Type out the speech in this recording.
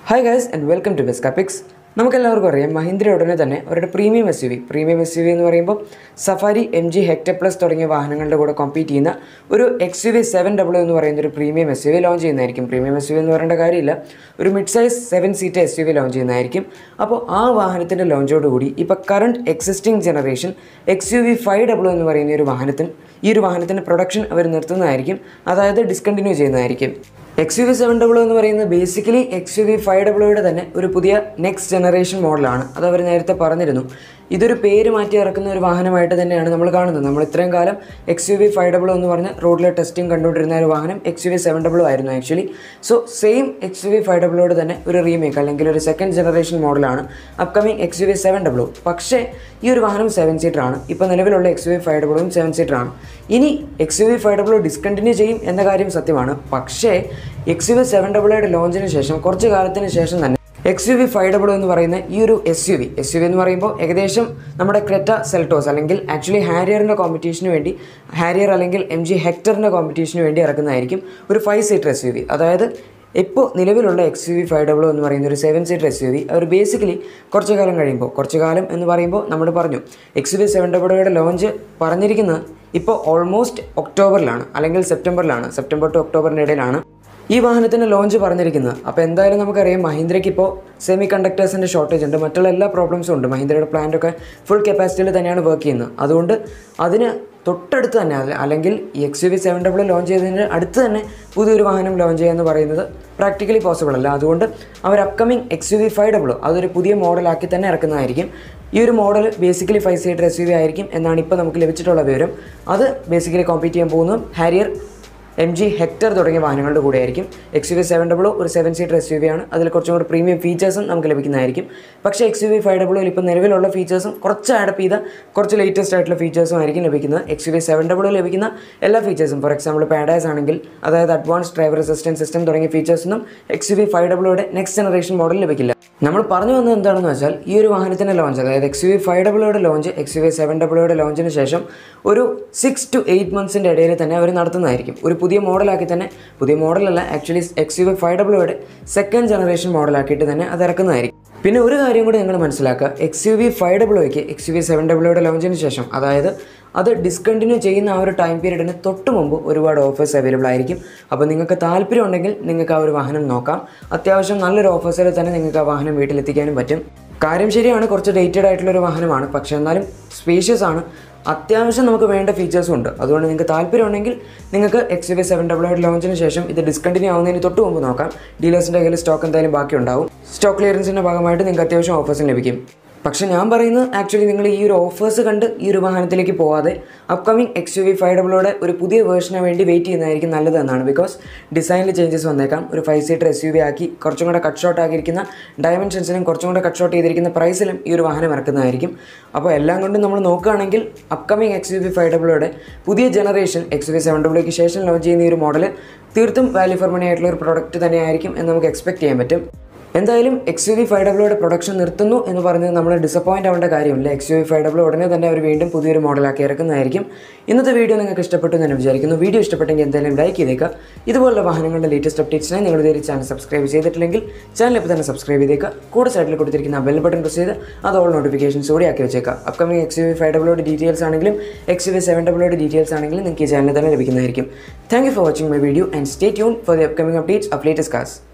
hi guys and welcome to ബെസ്കാപിക്സ് നമുക്കെല്ലാവർക്കും അറിയാം മഹീന്ദ്ര ഉടനെ തന്നെ അവരുടെ premium S U V premium S U V എന്ന് പറയുമ്പോൾ Safari M G Hector plus തുടങ്ങിയ വാഹനങ്ങളുടെ കൂടെ കോമ്പീറ്റ് ചെയ്യുന്ന ഒരു X U V seven double എന്ന് പറയുന്ന ഒരു premium S U V launch ചെയ്യുന്നതായിരിക്കും പ്രീമിയം എസ് യു വി എന്ന് പറയേണ്ട കാര്യമില്ല ഒരു mid size seven seater S U V launch ചെയ്യുന്നതായിരിക്കും അപ്പോൾ ആ വാഹനത്തിൻ്റെ ലോഞ്ചോടുകൂടി ഇപ്പോൾ current existing generation X U V five double എന്ന് പറയുന്ന ഒരു വാഹനത്തിന് ഈ ഒരു വാഹനത്തിൻ്റെ പ്രൊഡക്ഷൻ അവർ നിർത്തുന്നതായിരിക്കും അതായത് ഡിസ്കണ്ടിന്യൂ ചെയ്യുന്നതായിരിക്കും X U V seven double എന്ന് പറയുന്നത് basically X U V five ഡബിളോയുടെ തന്നെ ഒരു പുതിയ നെക്സ്റ്റ് ജനറേഷൻ മോഡലാണ് അത് അവർ നേരത്തെ പറഞ്ഞിരുന്നു ഇതൊരു പേര് മാറ്റി ഇറക്കുന്ന ഒരു വാഹനമായിട്ട് തന്നെയാണ് നമ്മൾ കാണുന്നത് നമ്മൾ ഇത്രയും കാലം X U V five double എന്ന് പറഞ്ഞ് റോഡിലെ ടെസ്റ്റിംഗ് കണ്ടുകൊണ്ടിരുന്ന ഒരു വാഹനം X U V seven double ആയിരുന്നു actually so same X U V five ഡബിളോട് തന്നെ ഒരു റീമേക്ക് അല്ലെങ്കിൽ ഒരു സെക്കൻഡ് ജനറേഷൻ മോഡലാണ് upcoming X U V seven double പക്ഷേ ഈ ഒരു വാഹനം സെവൻ സീറ്റർ ആണ് ഇപ്പോൾ നിലവിലുള്ള എക്സ് യു വി ഫൈവ് ഡബിളും സെവൻ സീറ്റർ ആണ് ഇനി X U V five double discontinue ചെയ്യും എന്ന കാര്യം സത്യമാണ് പക്ഷേ എക്സ് യു വി സെവൻ ഡബിളയുടെ ലോഞ്ചിന് ശേഷം കുറച്ച് കാലത്തിന് ശേഷം തന്നെ X U V five double എന്ന് പറയുന്ന ഈ ഒരു S U V S U V എന്ന് പറയുമ്പോൾ ഏകദേശം നമ്മുടെ ക്രെറ്റ സെൽട്ടോസ് അല്ലെങ്കിൽ ആക്ച്വലി ഹാരിയറിൻ്റെ കോമ്പറ്റീഷന് വേണ്ടി ഹാരിയർ അല്ലെങ്കിൽ എം ജി ഹെക്ടറിൻ്റെ കോമ്പറ്റീഷന് വേണ്ടി ഇറക്കുന്നതായിരിക്കും ഒരു five seater S U V അതായത് ഇപ്പോൾ നിലവിലുള്ള X U V five double എന്ന് പറയുന്ന ഒരു seven seater S U V അവർ ബേസിക്കലി കുറച്ച് കാലം കഴിയുമ്പോൾ കുറച്ച് കാലം എന്ന് പറയുമ്പോൾ നമ്മൾ പറഞ്ഞു എക്സ് യു വി സെവൻ ഡബിളുടെ ലോഞ്ച് പറഞ്ഞിരിക്കുന്നത് ഇപ്പോൾ ഓൾമോസ്റ്റ് ഒക്ടോബറിലാണ് അല്ലെങ്കിൽ സെപ്റ്റംബറിലാണ് സെപ്റ്റംബർ ടു ഒക്ടോബറിൻ്റെ ഇടയിലാണ് ഈ വാഹനത്തിൻ്റെ ലോഞ്ച് പറഞ്ഞിരിക്കുന്നത് അപ്പോൾ എന്തായാലും നമുക്കറിയാം മഹീന്ദ്രയ്ക്ക് ഇപ്പോൾ സെമി കണ്ടക്ടേഴ്സിൻ്റെ ഷോർട്ടേജ് ഉണ്ട് മറ്റുള്ള എല്ലാ പ്രോബ്ലംസും ഉണ്ട് മഹീന്ദ്രയുടെ പ്ലാന്റൊക്കെ ഫുൾ കപ്പാസിറ്റിയിൽ തന്നെയാണ് വർക്ക് ചെയ്യുന്നത് അതുകൊണ്ട് അതിന് തൊട്ടടുത്ത് തന്നെ അല്ല- അല്ലെങ്കിൽ ഈ X U V seven double launch ചെയ്തതിന് അടുത്ത് തന്നെ പുതിയൊരു വാഹനം ലോഞ്ച് ചെയ്യുക എന്ന് പറയുന്നത് പ്രാക്ടിക്കലി പോസിബിൾ അല്ല അതുകൊണ്ട് അവർ upcoming X U V five double അതൊരു പുതിയ മോഡലാക്കി തന്നെ ഇറക്കുന്നതായിരിക്കും ഈ ഒരു model basically five seater S U V ആയിരിക്കും എന്നാണ് ഇപ്പോൾ നമുക്ക് ലഭിച്ചിട്ടുള്ള വിവരം അത് ബേസിക്കലി കോമ്പീറ്റ് ചെയ്യാൻ പോകുന്നതും ഹാരിയർ എം ജി ഹെക്ടർ തുടങ്ങിയ വാഹനങ്ങളുടെ കൂടെ ആയിരിക്കും എക്സ് യു വി സെവൻ ഡബിളോ ഒരു seven seater S U V ആണ് അതിൽ കുറച്ചും കൂടി പ്രീമിയം ഫീച്ചേഴ്സും നമുക്ക് ലഭിക്കുന്നതായിരിക്കും പക്ഷേ എക്സ് യു വി ഫൈവ് ഡബിളിൽ ഇപ്പോൾ നിലവിലുള്ള ഫീച്ചേഴ്സും കുറച്ച് ആഡപ്പ് ചെയ്ത കുറച്ച് ലേറ്റസ്റ്റ് ആയിട്ടുള്ള ഫീച്ചേഴ്സും ആയിരിക്കും ലഭിക്കുന്നത് എക്സ് യു വി സെവൻ ഡബിളിൽ ലഭിക്കുന്ന എല്ലാ ഫീച്ചേഴ്സും ഫോർ എക്സാമ്പിൾ പാഡാസ് ആണെങ്കിൽ അതായത് അഡ്വാൻസ് ഡ്രൈവർ അസിസ്റ്റൻറ്റ് സിസ്റ്റം തുടങ്ങിയ ഫീച്ചേഴ്സൊന്നും എക്സ് യു വി ഫൈവ് ഡബിളോടെ നെക്സ്റ്റ് ജനറേഷൻ മോഡൽ ലഭിക്കില്ല നമ്മൾ പറഞ്ഞു വന്നത് എന്താണെന്ന് വെച്ചാൽ ഈ ഒരു വാഹനത്തിൻ്റെ ലോഞ്ച് അതായത് എക്സ് യു വി ഫൈവ് ഡബിളോയുടെ launch X U V seven ഡബിളോയുടെ ലോഞ്ചിന് ശേഷം ഒരു സിക്സ് ടു എയ്റ്റ് മന്ത്സിൻ്റെ ഇടയിൽ തന്നെ അവർ നടത്തുന്നതായിരിക്കും ഒരു പുതിയ മോഡലാക്കി തന്നെ പുതിയ മോഡലല്ല actually X U V five ഡബിളോയുടെ സെക്കൻഡ് ജനറേഷൻ മോഡലാക്കിയിട്ട് തന്നെ അത് ഇറക്കുന്നതായിരിക്കും പിന്നെ ഒരു കാര്യം കൂടി നിങ്ങൾ മനസ്സിലാക്കുക എക്സ് യു വി ഫൈവ് ഡബിളോയ്ക്ക് എക്സ് യു വി സെവൻ ഡബിളോയുടെ ലോഞ്ചിന് ശേഷം അതായത് അത് ഡിസ്കണ്ടിന്യൂ ചെയ്യുന്ന ആ ഒരു ടൈം പീരീഡിന് തൊട്ട് മുമ്പ് ഒരുപാട് ഓഫേഴ്സ് അവൈലബിൾ ആയിരിക്കും അപ്പോൾ നിങ്ങൾക്ക് താല്പര്യം ഉണ്ടെങ്കിൽ നിങ്ങൾക്ക് ആ ഒരു വാഹനം നോക്കാം അത്യാവശ്യം നല്ലൊരു ഓഫേഴ്സിൽ തന്നെ നിങ്ങൾക്ക് ആ വാഹനം വീട്ടിലെത്തിക്കാനും പറ്റും കാര്യം ശരിയാണ് കുറച്ച് ഡേറ്റഡ് ആയിട്ടുള്ള ഒരു വാഹനമാണ് പക്ഷേ എന്നാലും സ്പേഷ്യസ് ആണ് അത്യാവശ്യം നമുക്ക് വേണ്ട ഫീച്ചേഴ്സും ഉണ്ട് അതുകൊണ്ട് നിങ്ങൾക്ക് താല്പര്യമുണ്ടെങ്കിൽ നിങ്ങൾക്ക് X V seven double eight ലോഞ്ചിന് ശേഷം ഇത് ഡിസ്കണ്ടിന്യൂ ആവുന്നതിന് തൊട്ട് മുമ്പ് നോക്കാം ഡീലേഴ്സിൻ്റെ കയ്യിൽ സ്റ്റോക്ക് എന്തായാലും ബാക്കി ഉണ്ടാവും സ്റ്റോക്ക് ക്ലിയറൻസിൻ്റെ ഭാഗമായിട്ട് നിങ്ങൾക്ക് അത്യാവശ്യം ഓഫേഴ്സും ലഭിക്കും പക്ഷേ ഞാൻ പറയുന്നത് ആക്ച്വലി നിങ്ങൾ ഈ ഒരു ഓഫേഴ്സ് കണ്ട് ഈ ഒരു വാഹനത്തിലേക്ക് പോവാതെ upcoming X U V five ഡബിളോടെ ഒരു പുതിയ വേർഷന് വേണ്ടി വെയിറ്റ് ചെയ്യുന്നതായിരിക്കും നല്ലതെന്നാണ് ബിക്കോസ് ഡിസൈനിൽ ചേഞ്ചസ് വന്നേക്കാം ഒരു five seater S U V ആക്കി കുറച്ചും കൂടെ കട്ട് ഷോട്ട് ആക്കിയിരിക്കുന്ന ഡയമെൻഷൻസിനും കുറച്ചും കൂടെ കട്ട് ഷോട്ട് ചെയ്തിരിക്കുന്ന പ്രൈസിലും ഈ ഒരു വാഹനം ഇറക്കുന്നതായിരിക്കും അപ്പോൾ എല്ലാം കൊണ്ടും നമ്മൾ നോക്കുകയാണെങ്കിൽ upcoming X U V five ഡബിളോടെ പുതിയ generation X U V seven ഡബിൾക്ക് ശേഷം ലോഞ്ച് ചെയ്യുന്ന ഈ ഒരു മോഡൽ തീർത്തും വാല്യൂ ഫോർ മണി ആയിട്ടുള്ള ഒരു പ്രോഡക്റ്റ് തന്നെയായിരിക്കും എന്ന് നമുക്ക് എക്സ്പെക്ട് ചെയ്യാൻ പറ്റും എന്തായാലും എക്സ് യു വി ഫൈവ് ഡബ്ല്യൂടെ പ്രൊഡക്ഷൻ നിർത്തുന്നു എന്ന് പറഞ്ഞത് നമ്മൾ ഡിസപ്പോയിൻ്റ് ആവേണ്ട കാര്യമില്ല X U V five W ഉടനെ തന്നെ അവർ വീണ്ടും പുതിയൊരു മോഡലാക്കി ഇറക്കുന്നതായിരിക്കും ഇന്നത്തെ വീഡിയോ നിങ്ങൾക്ക് ഇഷ്ടപ്പെട്ടു എന്ന് ഞാൻ വിചാരിക്കുന്നു വീഡിയോ ഇഷ്ടപ്പെട്ടെങ്കിൽ എന്തായാലും ലൈക്ക് ചെയ്തേക്കുക ഇതുപോലുള്ള വാഹനങ്ങളുടെ ലേറ്റസ്റ്റ് അപ്ഡേറ്റ്സിനായി നിങ്ങൾ ഇതൊരു ചാനൽ സബ്സ്ക്രൈബ് ചെയ്തിട്ടില്ലെങ്കിൽ ചാനൽ ഇപ്പോൾ തന്നെ സബ്സ്ക്രൈബ് ചെയ്തേക്കുക കൂടെ സൈഡിൽ കൊടുത്തിരിക്കുന്ന ബെൽ ബട്ടൺ പ്രസ് ചെയ്ത് അത് ഓൾ നോട്ടിഫിക്കേഷൻസ് കൂടി ആക്കി വെച്ചേക്കുക upcoming X U V five ഡബ്ല്യൂടെ ഡീറ്റെയിൽസ് ആണെങ്കിലും എക്സ് യു വി സെവൻ ഡബ്ല്യൂടെ ഡീറ്റെയിൽസ് ആണെങ്കിലും നിങ്ങൾക്ക് ഈ ചാനലിൽ തന്നെ ലഭിക്കുന്നതായിരിക്കും thank you for watching my video and stay tune for the upcoming updates of latest കാസ്